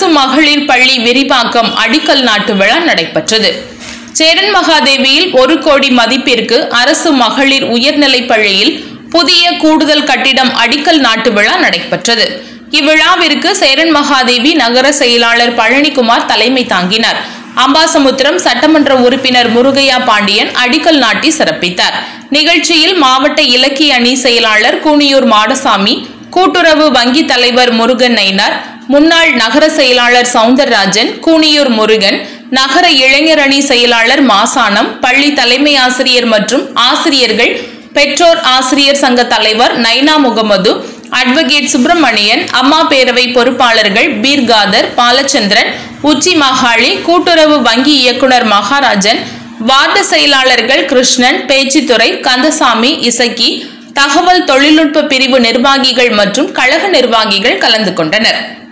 அரசு மகளிர் பள்ளி விரிவாக்கம் அடிக்கல் நாட்டு விழா நடைபெற்றது சேரன் மகாதேவியில் ஒரு கோடி மதிப்பிற்கு அரசு மகளிர் உயர்நிலைப் பள்ளியில் புதிய கூடுதல் கட்டிடம் அடிக்கல் நாட்டு விழா நடைபெற்றது இவ்விழாவிற்கு சேரன் மகாதேவி நகர செயலாளர் பழனிக்குமார் தலைமை தாங்கினார் அம்பாசமுத்திரம் சட்டமன்ற உறுப்பினர் முருகையா பாண்டியன் அடிக்கல் நாட்டி சிறப்பித்தார் நிகழ்ச்சியில் மாவட்ட இலக்கிய அணி செயலாளர் கூனியூர் மாடசாமி கூட்டுறவு வங்கி தலைவர் முருகன் நயினார் முன்னாள் நகர செயலாளர் சவுந்தரராஜன் கூனியூர் முருகன் நகர இளைஞர் அணி செயலாளர் மாசானம் பள்ளி தலைமை ஆசிரியர் மற்றும் ஆசிரியர்கள் பெற்றோர் ஆசிரியர் சங்க தலைவர் நைனா முகமது அட்வொகேட் சுப்பிரமணியன் அம்மா பேரவை பொறுப்பாளர்கள் பீர்காதர் பாலச்சந்திரன் உச்சி மாகாளி கூட்டுறவு வங்கி இயக்குனர் மகாராஜன் வார்டு செயலாளர்கள் கிருஷ்ணன் பேச்சித்துறை கந்தசாமி இசக்கி தகவல் தொழில்நுட்ப பிரிவு நிர்வாகிகள் மற்றும் கழக நிர்வாகிகள் கலந்து கொண்டனர்